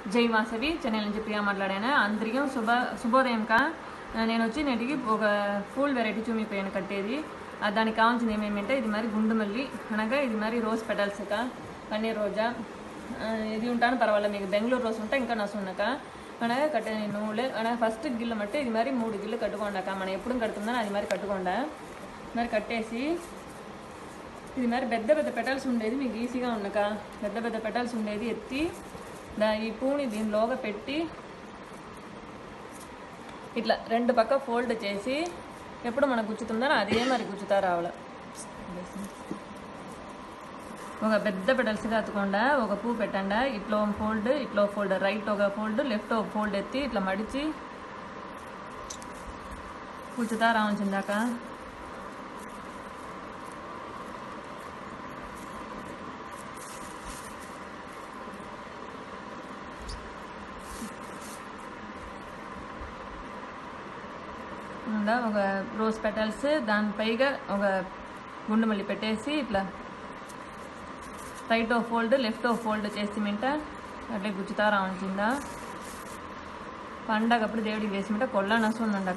జై వాసవి చెన్నై నుంచి ప్రియా మాట్లాడాను అందరికం శుభ శుభోదయం కా నేను వచ్చి నేటికి ఒక ఫుల్ వెరైటీ చూమిపోయాను కట్టేది ఆ దానికి కావాల్సింది ఏమేమి అంటే ఇది మరి గుండు మల్లి అనగా ఇది మరి రోజ్ పెటల్స్ కా పన్నీర్ రోజా ఆ, ఇది ఉంటాను పర్వాలేదు మీకు బెంగళూరు రోజు ఉంటే ఇంకా నసు ఉన్నాక అనగా కట్టే నువ్వులే అనగా ఫస్ట్ గిల్లు మట్టి ఇది మరి మూడు గిల్లు కట్టుకోండాక మనం ఎప్పుడు కడుతుందని అది మరి కట్టుకోండా మరి కట్టేసి ఇది మరి పెద్ద పెద్ద పెటల్స్ ఉండేది మీకు ఈజీగా ఉండక పెద్ద పెద్ద పెటల్స్ ఉండేది ఎత్తి దా ఈ పూని దీనిలోగా పెట్టి ఇట్లా రెండు పక్క ఫోల్డ్ చేసి ఎప్పుడు మనకు గుచ్చుతుందో అదే మరి గుచ్చుతా రావాల ఒక పెద్ద పెటల్స్గా అతకుండా ఒక పువ్వు పెట్టండా ఇట్లో ఫోల్డ్ ఇట్లో ఫోల్డ్ రైట్ ఒక ఫోల్డ్ లెఫ్ట్ ఒక ఫోల్డ్ ఎత్తి ఇట్లా మడిచి గుచ్చుతా రావాల్సిందాక ఉందా ఒక రోజ్ పెటల్స్ దాని పైగా ఒక గుండు మళ్ళీ పెట్టేసి ఇట్లా రైట్ ఓ ఫోల్డ్ లెఫ్ట్ ఓ ఫోల్డ్ చేసి మింట అట్లే గుచ్చుతా రావాల్సిందా పండగప్పుడు దేవుడికి వేసి మింట కొల్ల నసు ఉందండక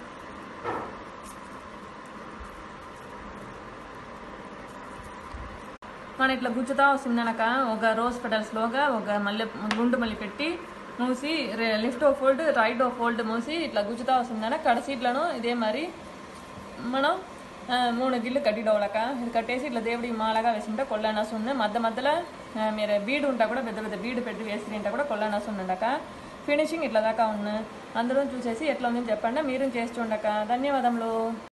మనం ఇట్లా గుచ్చుతా వస్తుందనక ఒక రోజ్ పెటల్స్లోగా ఒక మల్లె గుండు మళ్ళీ పెట్టి మూసి లెఫ్ట్ ఓ ఫోల్డ్ రైట్ ఓ ఫోల్డ్ మూసి ఇట్లా గుచ్చుతా వస్తుందన కడసీట్లను ఇదే మరి మనం ఆ, మూడు గిల్లు కట్టిడవలక ఇది కట్టేసి ఇట్లా దేవుడికి మాలగా వేసుకుంటే కొల్లనసు ఉంది మధ్య మధ్యలో ఆ, మీరు బీడు ఉంటా కూడా పెద్ద పెద్ద బీడు పెట్టి వేసుకుంటే కూడా కొల్లనసు ఉండక ఫినిషింగ్ ఇట్లా దాకా ఉంది అందరూ చూసేసి ఎట్లా ఉందని చెప్పండి మీరు చేస్తుండక ధన్యవాదములు